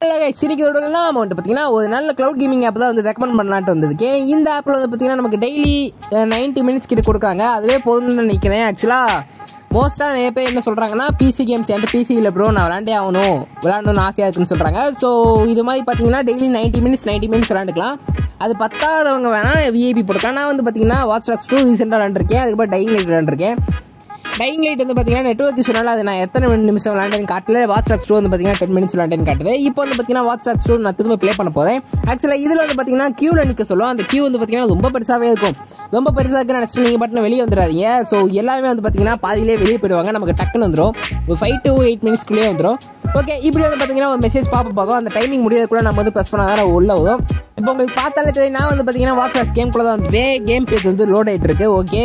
சிரிக்கிறோட இல்லாமல் வந்துட்டு பார்த்தீங்கன்னா ஒரு நல்ல க்ளவுட் கேமிங் ஆப் தான் வந்து ரெக்கமெண்ட் பண்ணலான்ட்டு வந்ததுக்கு இந்த ஆப்பில் வந்து பார்த்தீங்கன்னா நமக்கு டெய்லி நைன்ட்டி மினிட்ஸ் கிட்ட கொடுக்காங்க அதுவே போதும்னு நினைக்கிறேன் ஆக்சுவலாக மோஸ்ட்டாக நிறைய பேர் என்ன சொல்கிறாங்கன்னா பிசி கேம்ஸ் என்கிட்ட பிசி இல்லை ப்ரோ நான் விளாண்டே ஆகணும் விளாடணும்னு ஆசையாக இருக்குன்னு சொல்கிறாங்க ஸோ இது மாதிரி பார்த்தீங்கன்னா daily ninety minutes ninety minutes விளாண்டுக்கலாம் அது பத்தாதவங்க வேணால் விஐபி போட்டுக்கலாம் நான் வந்து பார்த்தீங்கன்னா வாட்ச் டாக்ஸ் டூ ரீசெண்டாக விளாண்டுருக்கேன் அதுக்கப்புறம் டைங் லைட் விளாண்டுருக்கேன் டைங் லைட் வந்து பார்த்தீங்கன்னா நெட்ஒர்க் இஷ்யூனால அது நான் எத்தனை நிமிஷம் விளாண்டேன்னு காட்டல வாட்ச் டாக்ஸ் டூ வந்து பார்த்தீங்கன்னா டென் மினிட்ஸ் விளாண்டேன்னு காட்டுது இப்போ வந்து பார்த்தீங்கன்னா வாட்ச் டாக்ஸ் டூ நான் திரும்ப ப்ளே பண்ண போகிறேன் ஆக்சுவலாக இதில் வந்து பார்த்தீங்கன்னா கியூவில் நிற்க சொல்லுவோம் அந்த கியூ வந்து பார்த்தீங்கன்னா ரொம்ப பெருசாகவே இருக்கும் ரொம்ப பெருசாக இருக்குன்னு நினச்சிட்டு நீங்கள் பட்டின வெளியே வந்துடாதீங்க ஸோ எல்லாமே வந்து பார்த்தீங்கன்னா பாதியிலே வெளியே போயிடுவாங்க நமக்கு டக்குன்னு வந்துடும் ஒரு ஃபைவ் டு எயிட் மினிட்ஸ்க்குள்ளேயே வந்துடும் ஓகே இப்படி வந்து பார்த்தீங்கன்னா ஒரு மெசேஜ் பார்ப்ப பார்க்கும் அந்த டைமிங் முடியறதுக்குள்ள நம்ம வந்து ப்ரெஸ் பண்ணாதான் உள்ள வரும் இப்போ உங்களுக்கு பார்த்தாலே தெரியும் நான் வந்து பார்த்தீங்கன்னா வாட்ச் டாக்ஸ் கேம்குள்ளே தான் வந்துட்டு கேம் பேஜ் வந்து லோட் ஆகிட்டு இருக்கு ஓகே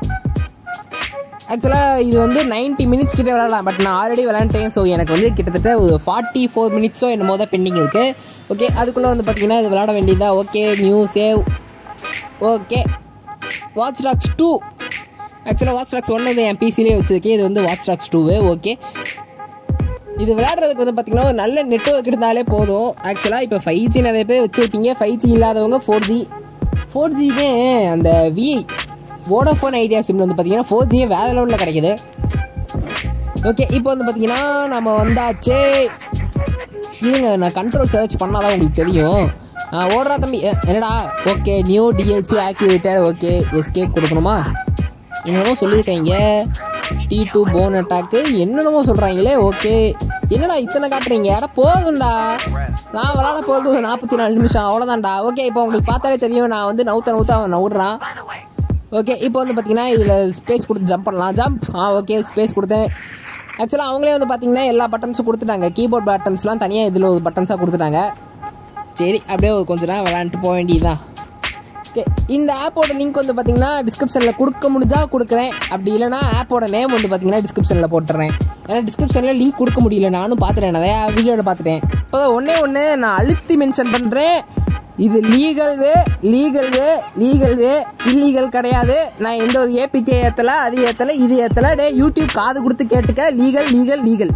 ஆக்சுவலாக இது வந்து 90 மினிட்ஸ் கிட்ட விளாடலாம் பட் நான் ஆல்ரெடி விளாண்டேன் ஸோ எனக்கு வந்து கிட்டத்தட்ட ஒரு ஃபார்ட்டி ஃபோர் மினிட்ஸோ என்னமோ தான் பெண்டிங் இருக்குது ஓகே அதுக்குள்ளே வந்து பார்த்தீங்கன்னா இது விளாட வேண்டியதா okay new save okay watch dogs two ஆக்சுவலாக வாட்ச் டாக்ஸ் ஒன்று இது என் பிசிலே வச்சுருக்கேன் இது வந்து வாட்ச் டாக்ஸ் டூவு ஓகே இது விளையாடுறதுக்கு வந்து பார்த்தீங்கன்னா ஒரு நல்ல நெட்ஒர்க் இருந்தாலே போதும் ஆக்சுவலாக இப்போ ஃபைவ் ஜி நிறைய பேர் வச்சுருப்பீங்க ஃபைவ் ஜி இல்லாதவங்க ஃபோர் ஜி ஃபோர் ஜிவே அந்த வி வோடோஃபோன் ஐடியா சிம்ல வந்து பார்த்தீங்கன்னா ஃபோர் ஜியே வேறு லெவலில் கிடைக்குது ஓகே இப்போ வந்து பார்த்தீங்கன்னா நம்ம வந்தாச்சு இருங்க நான் கண்ட்ரோல் சர்ச் பண்ணாதான் உங்களுக்கு தெரியும் ஆ, ஓடுறா தம்பி எ, என்னடா okay new DLC activated okay escape கொடுக்கணுமா என்னென்னமோ சொல்லியிருக்காங்க டி டூ போன் அட்டாக்கு என்னென்னமோ சொல்கிறாங்களே ஓகே என்னடா இத்தனை காட்டுறீங்க அட போதும்டா நான் விளாட போகிறது ஒரு நாற்பத்தி நாலு நிமிஷம் அவ்வளோதான்டா ஓகே இப்போ உங்களுக்கு பார்த்தாலே தெரியும் நான் வந்து நவுத்த நவுத்த அவன் நவுடுறான் ஓகே இப்போ வந்து பார்த்தீங்கன்னா இதில் ஸ்பேஸ் கொடுத்து ஜம்ப் பண்ணலாம் ஜம்ப் ஆ ஓகே ஸ்பேஸ் கொடுத்தேன் ஆக்சுவலாக அவங்களே வந்து பார்த்தீங்கன்னா எல்லா பட்டன்ஸும் கொடுத்துட்டாங்க கீபோர்ட் பட்டன்ஸ்லாம் தனியாக இதில் ஒரு பட்டன்ஸாக கொடுத்துட்டாங்க சரி அப்படியே ஒரு கொஞ்ச நேரம் விளாண்டுட்டு போக வேண்டியதுதான் ஓகே இந்த ஆப்போட லிங்க் வந்து பார்த்தீங்கன்னா டிஸ்கிரிப்ஷனில் கொடுக்க முடிஞ்சா கொடுக்குறேன் அப்படி இல்லைனா ஆப்போட நேம் வந்து பார்த்தீங்கன்னா டிஸ்கிரிப்ஷனில் போட்டுறேன் ஏன்னா டிஸ்கிரிப்ஷனில் லிங்க் கொடுக்க முடியல நானும் பார்த்துட்டேன் நிறையா வீடியோவில் பார்த்துட்டேன் இப்போ ஒன்றே ஒன்று நான் அழுத்தி மென்ஷன் பண்ணுறேன் இது legal way legal way legal way illegal கிடையாது நான் எந்த ஒரு ஏபிகே ஏற்றல அது ஏற்றல இது ஏற்றல டே யூடியூப் காது கொடுத்து கேட்டுக்க லீகல் லீகல் லீகல்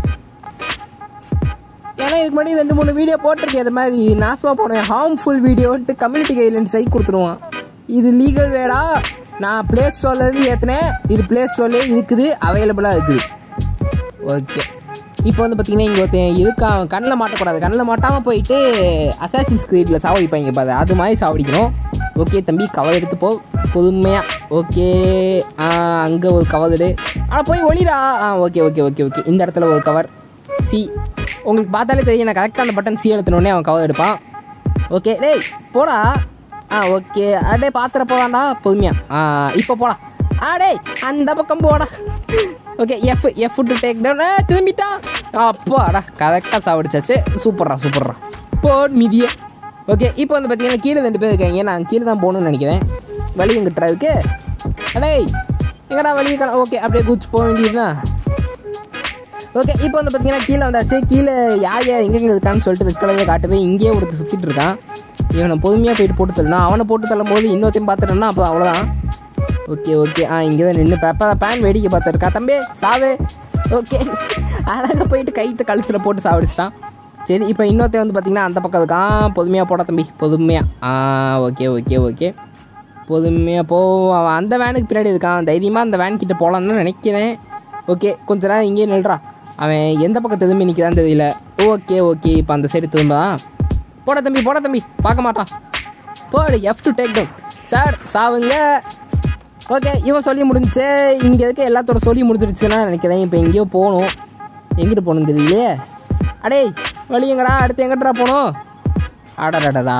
ஏன்னா இதுக்கு முன்னாடி ரெண்டு மூணு வீடியோ போட்டிருக்கேன் அது மாதிரி நாசமாக போனேன் ஹார்ம்ஃபுல் வீடியோன்ட்டு கம்யூனிட்டி கைட்லைன்ஸ் சைட் கொடுத்துருவான் இது லீகல் வேடா நான் ப்ளே ஸ்டோர்லேருந்து ஏற்றினேன் இது ப்ளே ஸ்டோர்லேயே இருக்குது அவைலபிளாக இருக்குது ஓகே இப்போ வந்து பார்த்தீங்கன்னா இங்கே ஒருத்தன் இருக்கான் அவன் கண்ணில் மாட்டக்கூடாது கண்ணில் மாட்டாமல் போயிட்டு அசாசின் ஸ்க்ரீனில் சாவடிப்பாங்க பாரு அது மாதிரி சாவடிக்கணும் ஓகே தம்பி கவர் எடுத்து போ பொறுமையாக ஓகே அங்கே ஒரு கவர் எடு ஆனால் போய் ஒளிடா ஆ ஓகே ஓகே ஓகே ஓகே இந்த இடத்துல ஒரு கவர் சி உங்களுக்கு பார்த்தாலே தெரியும் நான் கரெக்டாக அந்த பட்டன் சி எடுத்தனோடனே அவன் கவர் எடுப்பான் ஓகே டேய் போடா ஆ ஓகே அடே பாத்திர போடாண்டா பொறுமையா ஆ இப்போ போடா ஆ டேய் அந்த பக்கம் போடா okay F F to take down திரும்பிட்டான் அப்பாடா கரெக்டாக சாவடிச்சாச்சு சூப்பர்ரா சூப்பர்ரா போட் மிதியே ஓகே இப்போ வந்து பார்த்தீங்கன்னா கீழே ரெண்டு பேர் இருக்காங்க நான் கீழே தான் போகணும்னு நினைக்கிறேன் வழி எங்கிட்டுறதுக்கு அடேய் எங்கடா வழி ஓகே அப்படியே குச்சி போக வேண்டியதுதான் ஓகே இப்போ வந்து பார்த்தீங்கன்னா கீழே வந்தாச்சு கீழே யார் யார் எங்கெங்க இருக்கான்னு சொல்லிட்டு ரெட் காட்டுது இங்கேயே ஒருத்தர் சுற்றிட்டு இருக்கான் இவனை பொறுமையாக போயிட்டு போட்டு தள்ளணும் அவனை போட்டு தள்ளும் போது இன்னொருத்தையும் பார்த்துட்டோம்னா அப்போ அவ்வளோதான் ஓகே ஓகே ஆ இங்கே தான் நின்று பேப்பர் பேன் வேடிக்கை பார்த்துருக்கா தம்பி சாவு ஓகே அழகாக போயிட்டு கைத்தை கழுத்தில் போட்டு சாவடிச்சிட்டான் சரி இப்போ இன்னொருத்தன் வந்து பார்த்தீங்கன்னா அந்த பக்கம் இருக்கான் பொறுமையாக போட தம்பி பொறுமையாக ஆ ஓகே ஓகே ஓகே பொறுமையாக போ அவன் அந்த வேனுக்கு பின்னாடி இருக்கான் தைரியமாக அந்த வேன் கிட்ட போகலான்னு நினைக்கிறேன் ஓகே கொஞ்ச நேரம் இங்கேயே நில்றா அவன் எந்த பக்கம் திரும்பி நிற்கிறான்னு தெரியல ஓகே ஓகே இப்போ அந்த சைடு திரும்பலாம் போட தம்பி போட தம்பி பார்க்க மாட்டான் போடு F to take down sir சாவுங்க ஓகே இவன் சொல்லி முடிஞ்சுச்சு இங்கே இருக்க எல்லாத்தோட சொல்லி முடிஞ்சிருச்சுன்னா நினைக்கிறேன் இப்போ எங்கேயோ போகணும் எங்கிட்டு போகணும் தெரியலையே அடே வழி எங்கடா அடுத்து எங்கிட்டா போகணும் அடடடா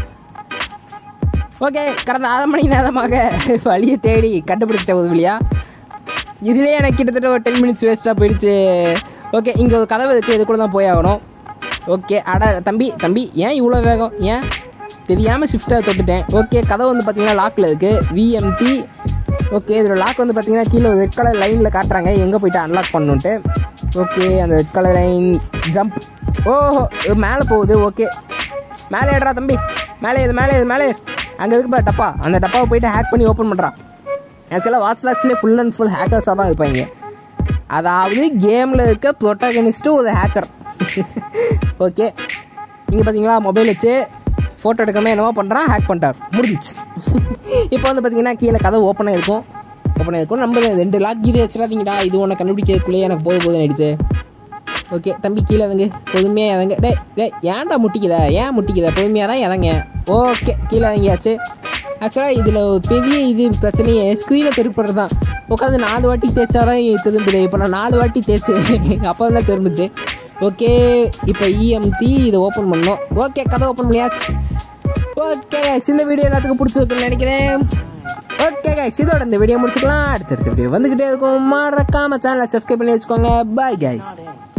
ஓகே கடந்த அரை மணி நேரமாக வழியை தேடி கண்டுபிடிச்சிட்ட உதவியா இதுலேயே எனக்கு கிட்டத்தட்ட ஒரு டென் மினிட்ஸ் வேஸ்ட்டாக போயிடுச்சு ஓகே இங்கே ஒரு கதவு இருக்குது இது கூட தான் போய் ஆகணும் ஓகே அட தம்பி தம்பி ஏன் இவ்வளோ வேகம் ஏன் தெரியாமல் ஷிஃப்ட்டாக தொட்டுட்டேன் ஓகே கதவு வந்து பார்த்தீங்கன்னா லாக்கில் இருக்குது விஎம்டி ஓகே இதில் லாக் வந்து பார்த்தீங்கன்னா கீழே ஒரு ரெட் கலர் லைனில் காட்டுறாங்க எங்கே போயிட்டு அன்லாக் பண்ணணுன்ட்டு ஓகே அந்த ரெட் கலர் லைன் ஜம்ப் ஓஹோ மேலே போகுது ஓகே மேலே ஏடுறா தம்பி மேலே இது மேலே இது மேலே அங்கே இருக்கு பாரு டப்பா அந்த டப்பாவை போயிட்டு ஹேக் பண்ணி ஓப்பன் பண்ணுறான் ஆக்சுவலாக வாட்ச் லாக்ஸ்லேயே ஃபுல் அண்ட் ஃபுல் ஹேக்கர்ஸாக தான் இருப்பாங்க அதாவது கேமில் இருக்க ப்ரொட்டகனிஸ்ட்டு ஒரு ஹேக்கர் ஓகே இங்கே பார்த்தீங்களா மொபைல் வச்சு ஃபோட்டோ எடுக்காம என்னவோ பண்ணுறான் ஹேக் பண்ணிட்டார் முடிஞ்சிச்சு இப்போ வந்து பார்த்தீங்கன்னா கீழே கதை ஓப்பனாக இருக்கும் ஓப்பனாக இருக்கும் நம்ம ரெண்டு லாக் கீழே வச்சிடாதீங்கடா இது ஒன்று கண்டுபிடிக்கிறதுக்குள்ளேயே எனக்கு போதும் போதும் ஆயிடுச்சு ஓகே தம்பி கீழே இறங்கு பொறுமையாக இறங்க டேய் டேய் ஏன்டா முட்டிக்குத ஏன் முட்டிக்குத பொறுமையாக தான் இறங்க ஓகே கீழே இறங்கியாச்சு ஆக்சுவலாக இதில் பெரிய இது பிரச்சனையே ஸ்க்ரீனை திருப்புறது தான் உட்காந்து நாலு வாட்டி தேய்ச்சாதான் திரும்புது இப்போ நான் நாலு வாட்டி தேய்ச்சேன் அப்போ தான் திரும்பிச்சு ஓகே இப்போ இஎம்டி இதை ஓப்பன் பண்ணோம் ஓகே கதை ஓப்பன் பண்ணியாச்சு ஓகே இந்த வீடியோ எல்லாத்துக்கும் பிடிச்சிருக்குன்னு நினைக்கிறேன் ஓகே கைஸ் இதோட இந்த வீடியோ முடிச்சுக்கலாம் அடுத்தடுத்த வீடியோ வந்துக்கிட்டே இருக்கும் மறக்காம சேனலை சப்ஸ்கிரைப் பண்ணி வச்சுக்கோங்க பாய் கைஸ்